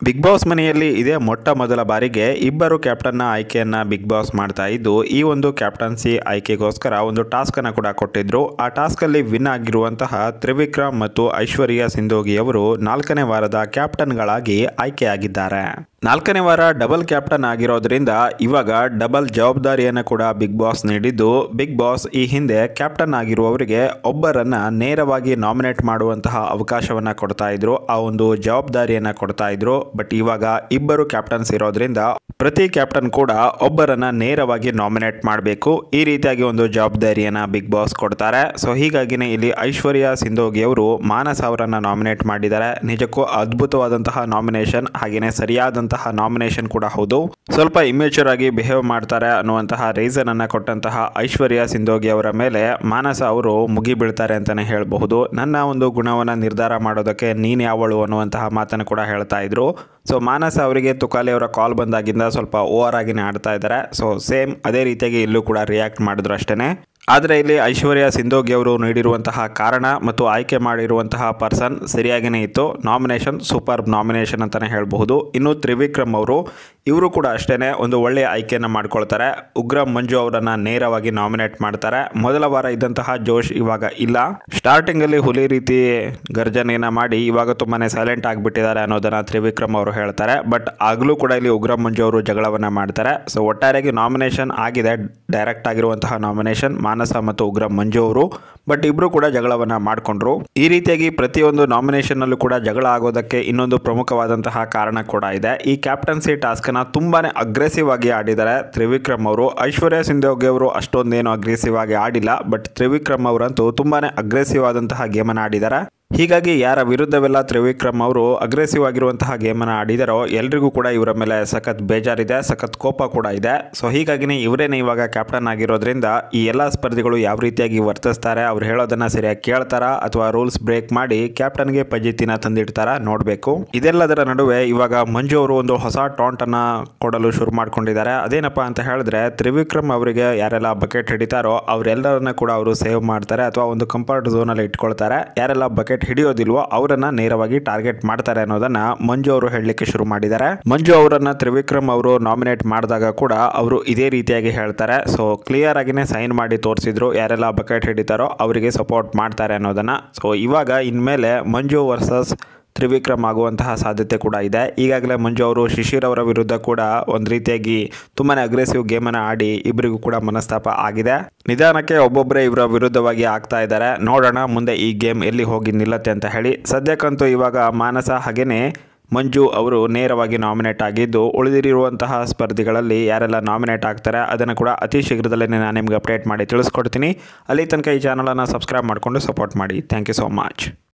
big boss ಮನೆಯಲ್ಲಿ ಇದೇ ಮೊಟ್ಟ ಮೊದಲ ಬಾರಿಗೆ ಇಬ್ಬರು ಕ್ಯಾಪ್ಟನ್ನ ಆಯ್ಕೆಯನ್ನ ಬಿಗ್ ಬಾಸ್ ಮಾಡ್ತಾ ಇದ್ದು ಈ ಒಂದು ಕ್ಯಾಪ್ಟನ್ಸಿ ಆಯ್ಕೆಗೋಸ್ಕರ ಒಂದು ಟಾಸ್ಕ್ ಅನ್ನ ಕೂಡ ಕೊಟ್ಟಿದ್ರು ಆ ಟಾಸ್ಕ್ ಅಲ್ಲಿ ವಿನ್ ಆಗಿರುವಂತಹ ತ್ರಿವಿಕ್ರಮ್ ಮತ್ತು ಐಶ್ವರ್ಯ ಸಿಂಧೋಗಿ ಅವರು ನಾಲ್ಕನೇ ವಾರದ ಕ್ಯಾಪ್ಟನ್ಗಳಾಗಿ ಆಯ್ಕೆಯಾಗಿದ್ದಾರೆ ನಾಲ್ಕನೇ ವಾರ ಡಬಲ್ ಕ್ಯಾಪ್ಟನ್ ಆಗಿರೋದ್ರಿಂದ ಇವಾಗ ಡಬಲ್ ಜವಾಬ್ದಾರಿಯನ್ನು ಕೂಡ ಬಿಗ್ ಬಾಸ್ ನೀಡಿದ್ದು ಬಿಗ್ ಬಾಸ್ ಈ ಹಿಂದೆ ಕ್ಯಾಪ್ಟನ್ ಆಗಿರುವವರಿಗೆ ಒಬ್ಬರನ್ನ ನೇರವಾಗಿ ನಾಮಿನೇಟ್ ಮಾಡುವಂತಹ ಅವಕಾಶವನ್ನ ಕೊಡ್ತಾ ಇದ್ರು ಆ ಒಂದು ಜವಾಬ್ದಾರಿಯನ್ನ ಕೊಡ್ತಾ ಇದ್ರು ಬಟ್ ಇವಾಗ ಇಬ್ಬರು ಕ್ಯಾಪ್ಟನ್ಸ್ ಇರೋದ್ರಿಂದ ಪ್ರತಿ ಕ್ಯಾಪ್ಟನ್ ಕೂಡ ಒಬ್ಬರನ್ನ ನೇರವಾಗಿ ನಾಮಿನೇಟ್ ಮಾಡಬೇಕು ಈ ರೀತಿಯಾಗಿ ಒಂದು ಜವಾಬ್ದಾರಿಯನ್ನ ಬಿಗ್ ಬಾಸ್ ಕೊಡ್ತಾರೆ ಸೊ ಹೀಗಾಗಿನೇ ಇಲ್ಲಿ ಐಶ್ವರ್ಯ ಸಿಂಧೋಗಿ ಅವರು ಮಾನಸ್ ಅವರನ್ನ ನಾಮಿನೇಟ್ ಮಾಡಿದ್ದಾರೆ ನಿಜಕ್ಕೂ ಅದ್ಭುತವಾದಂತಹ ನಾಮಿನೇಷನ್ ಹಾಗೇನೆ ಸರಿಯಾದಂತಹ ನಾಮಿನೇಷನ್ ಕೂಡ ಹೌದು ಸ್ವಲ್ಪ ಇಮ್ಮೆಚೂರ್ ಆಗಿ ಬಿಹೇವ್ ಮಾಡ್ತಾರೆ ಅನ್ನುವಂತಹ ರೀಸನ್ ಅನ್ನ ಕೊಟ್ಟಂತಹ ಐಶ್ವರ್ಯ ಸಿಂಧೋಗಿ ಅವರ ಮೇಲೆ ಮಾನಸ ಅವರು ಮುಗಿ ಬೀಳ್ತಾರೆ ಅಂತಾನೆ ಹೇಳಬಹುದು ನನ್ನ ಒಂದು ಗುಣವನ್ನ ನಿರ್ಧಾರ ಮಾಡೋದಕ್ಕೆ ನೀನ್ ಯಾವಳು ಅನ್ನುವಂತಹ ಮಾತನ್ನು ಕೂಡ ಹೇಳ್ತಾ ಇದ್ರು ಸೊ ಮಾನಸ ಅವರಿಗೆ ತುಕಾಲಿ ಅವರ ಕಾಲ್ ಬಂದಾಗಿಂದ ಸ್ವಲ್ಪ ಓವರ್ ಆಗಿನೇ ಆಡ್ತಾ ಇದ್ದಾರೆ ಸೊ ಸೇಮ್ ಅದೇ ರೀತಿಯಾಗಿ ಇಲ್ಲೂ ಕೂಡ ರಿಯಾಕ್ಟ್ ಮಾಡಿದ್ರು ಅಷ್ಟೇ ಆದರೆ ಇಲ್ಲಿ ಐಶ್ವರ್ಯ ಸಿಂಧೋಗಿ ಅವರು ನೀಡಿರುವಂತಹ ಕಾರಣ ಮತ್ತು ಆಯ್ಕೆ ಮಾಡಿರುವಂತಹ ಪರ್ಸನ್ ಸರಿಯಾಗಿಯೇ ಇತ್ತು ನಾಮಿನೇಷನ್ ಸೂಪರ್ ನಾಮಿನೇಷನ್ ಅಂತಲೇ ಹೇಳಬಹುದು ಇನ್ನು ತ್ರಿವಿಕ್ರಮ್ ಅವರು ಇವರು ಕೂಡ ಅಷ್ಟೇ ಒಂದು ಒಳ್ಳೆಯ ಆಯ್ಕೆಯನ್ನು ಮಾಡ್ಕೊಳ್ತಾರೆ ಉಗ್ರಂ ಮಂಜು ಅವರನ್ನು ನೇರವಾಗಿ ನಾಮಿನೇಟ್ ಮಾಡ್ತಾರೆ ಮೊದಲ ವಾರ ಇದ್ದಂತಹ ಜೋಶ್ ಇವಾಗ ಇಲ್ಲ ಸ್ಟಾರ್ಟಿಂಗಲ್ಲಿ ಹುಲಿ ರೀತಿ ಗರ್ಜನೆಯನ್ನು ಮಾಡಿ ಇವಾಗ ತುಂಬಾ ಸೈಲೆಂಟ್ ಆಗಿಬಿಟ್ಟಿದ್ದಾರೆ ಅನ್ನೋದನ್ನು ತ್ರಿವಿಕ್ರಮ್ ಅವರು ಹೇಳ್ತಾರೆ ಬಟ್ ಆಗಲೂ ಕೂಡ ಇಲ್ಲಿ ಉಗ್ರಂ ಮಂಜು ಅವರು ಜಗಳವನ್ನು ಮಾಡ್ತಾರೆ ಸೊ ಒಟ್ಟಾರೆಯಾಗಿ ನಾಮಿನೇಷನ್ ಆಗಿದೆ ಡೈರೆಕ್ಟ್ ಆಗಿರುವಂತಹ ನಾಮಿನೇಷನ್ ಮಾನಸ ಮತ್ತು ಉಗ್ರಂ ಮಂಜು ಅವರು ಬಟ್ ಇಬ್ರು ಕೂಡ ಜಗಳವನ್ನ ಮಾಡಿಕೊಂಡ್ರು ಈ ರೀತಿಯಾಗಿ ಪ್ರತಿಯೊಂದು ನಾಮಿನೇಷನ್ ಅಲ್ಲೂ ಕೂಡ ಜಗಳ ಆಗೋದಕ್ಕೆ ಇನ್ನೊಂದು ಪ್ರಮುಖವಾದಂತಹ ಕಾರಣ ಕೂಡ ಇದೆ ಈ ಕ್ಯಾಪ್ಟನ್ಸಿ ಟಾಸ್ಕ್ ನ ತುಂಬಾನೇ ಅಗ್ರೆಸಿವ್ ಆಗಿ ಆಡಿದ್ದಾರೆ ತ್ರಿವಿಕ್ರಮ್ ಅವರು ಐಶ್ವರ್ಯ ಸಿಂಧೋಗಿ ಅವರು ಅಷ್ಟೊಂದೇನು ಅಗ್ರೆಸಿವ್ ಆಗಿ ಆಡಿಲ್ಲ ಬಟ್ ತ್ರಿವಿಕ್ರಮ್ ಅವರಂತೂ ತುಂಬಾನೇ ಅಗ್ರೆಸಿವ್ ಆದಂತಹ ಗೇಮನ್ನು ಆಡಿದ್ದಾರೆ ಹೀಗಾಗಿ ಯಾರ ವಿರುದ್ಧವೆಲ್ಲ ತ್ರಿವಿಕ್ರಮ್ ಅವರು ಅಗ್ರೆಸಿವ್ ಆಗಿರುವಂತಹ ಗೇಮನ್ನು ಆಡಿದಾರೋ ಎಲ್ರಿಗೂ ಕೂಡ ಇವರ ಮೇಲೆ ಸಖತ್ ಬೇಜಾರಿದೆ ಸಖತ್ ಕೋಪ ಕೂಡ ಇದೆ ಸೊ ಹೀಗಾಗಿನೇ ಇವರೇನೆ ಇವಾಗ ಕ್ಯಾಪ್ಟನ್ ಆಗಿರೋದ್ರಿಂದ ಈ ಎಲ್ಲ ಸ್ಪರ್ಧಿಗಳು ಯಾವ ರೀತಿಯಾಗಿ ವರ್ತಿಸ್ತಾರೆ ಅವ್ರು ಹೇಳೋದನ್ನ ಸರಿಯಾಗಿ ಕೇಳ್ತಾರಾ ಅಥವಾ ರೂಲ್ಸ್ ಬ್ರೇಕ್ ಮಾಡಿ ಕ್ಯಾಪ್ಟನ್ಗೆ ಪಜಿತಿನ ತಂದಿಡ್ತಾರ ನೋಡಬೇಕು ಇದೆಲ್ಲದರ ನಡುವೆ ಇವಾಗ ಮಂಜು ಅವರು ಒಂದು ಹೊಸ ಟಾಂಟ್ ಅನ್ನ ಕೊಡಲು ಶುರು ಮಾಡ್ಕೊಂಡಿದ್ದಾರೆ ಅದೇನಪ್ಪ ಅಂತ ಹೇಳಿದ್ರೆ ತ್ರಿವಿಕ್ರಮ್ ಅವರಿಗೆ ಯಾರೆಲ್ಲ ಬಕೆಟ್ ಹಿಡಿತಾರೋ ಅವರೆಲ್ಲರನ್ನ ಕೂಡ ಅವರು ಸೇವ್ ಮಾಡ್ತಾರೆ ಅಥವಾ ಒಂದು ಕಂಫರ್ಟ್ ಝೋನಲ್ಲಿ ಇಟ್ಕೊಳ್ತಾರೆ ಯಾರೆಲ್ಲ ಬಕೆಟ್ ಹಿಡಿಯೋದಿಲ್ವೋ ಅವರನ್ನ ನೇರವಾಗಿ ಟಾರ್ಗೆಟ್ ಮಾಡ್ತಾರೆ ಅನ್ನೋದನ್ನ ಮಂಜು ಅವರು ಹೇಳಲಿಕ್ಕೆ ಶುರು ಮಾಡಿದ್ದಾರೆ ಮಂಜು ಅವರನ್ನ ತ್ರಿವಿಕ್ರಮ್ ಅವರು ನಾಮಿನೇಟ್ ಮಾಡಿದಾಗ ಕೂಡ ಅವರು ಇದೇ ರೀತಿಯಾಗಿ ಹೇಳ್ತಾರೆ ಸೊ ಕ್ಲಿಯರ್ ಆಗಿನೇ ಸೈನ್ ಮಾಡಿ ತೋರಿಸಿದ್ರು ಯಾರೆಲ್ಲ ಬಕೆಟ್ ಹಿಡಿತಾರೋ ಅವರಿಗೆ ಸಪೋರ್ಟ್ ಮಾಡ್ತಾರೆ ಅನ್ನೋದನ್ನ ಸೊ ಇವಾಗ ಇನ್ಮೇಲೆ ಮಂಜು ವರ್ಸಸ್ ತ್ರಿವಿಕ್ರಮ್ ಆಗುವಂತಹ ಸಾಧ್ಯತೆ ಕೂಡ ಇದೆ ಈಗಾಗಲೇ ಮಂಜು ಅವರು ಶಿಶಿರ್ ಅವರ ವಿರುದ್ಧ ಕೂಡ ಒಂದು ರೀತಿಯಾಗಿ ತುಂಬಾ ಅಗ್ರೆಸಿವ್ ಗೇಮನ್ನು ಆಡಿ ಇಬ್ಬರಿಗೂ ಕೂಡ ಮನಸ್ತಾಪ ಆಗಿದೆ ನಿಧಾನಕ್ಕೆ ಒಬ್ಬೊಬ್ಬರೇ ಇವರ ವಿರುದ್ಧವಾಗಿ ಆಗ್ತಾ ಇದ್ದಾರೆ ನೋಡೋಣ ಮುಂದೆ ಈ ಗೇಮ್ ಎಲ್ಲಿ ಹೋಗಿ ನಿಲ್ಲತ್ತೆ ಅಂತ ಹೇಳಿ ಸದ್ಯಕ್ಕಂತೂ ಇವಾಗ ಮಾನಸ ಹಾಗೇನೆ ಮಂಜು ಅವರು ನೇರವಾಗಿ ನಾಮಿನೇಟ್ ಆಗಿದ್ದು ಉಳಿದಿರುವಂತಹ ಸ್ಪರ್ಧಿಗಳಲ್ಲಿ ಯಾರೆಲ್ಲ ನಾಮಿನೇಟ್ ಆಗ್ತಾರೆ ಅದನ್ನು ಕೂಡ ಅತಿ ಶೀಘ್ರದಲ್ಲೇ ನಾನು ನಿಮ್ಗೆ ಅಪ್ಡೇಟ್ ಮಾಡಿ ತಿಳಿಸ್ಕೊಡ್ತೀನಿ ಅಲ್ಲಿ ತನಕ ಈ ಚಾನಲನ್ನು ಸಬ್ಸ್ಕ್ರೈಬ್ ಮಾಡಿಕೊಂಡು ಸಪೋರ್ಟ್ ಮಾಡಿ ಥ್ಯಾಂಕ್ ಯು ಸೋ ಮಚ್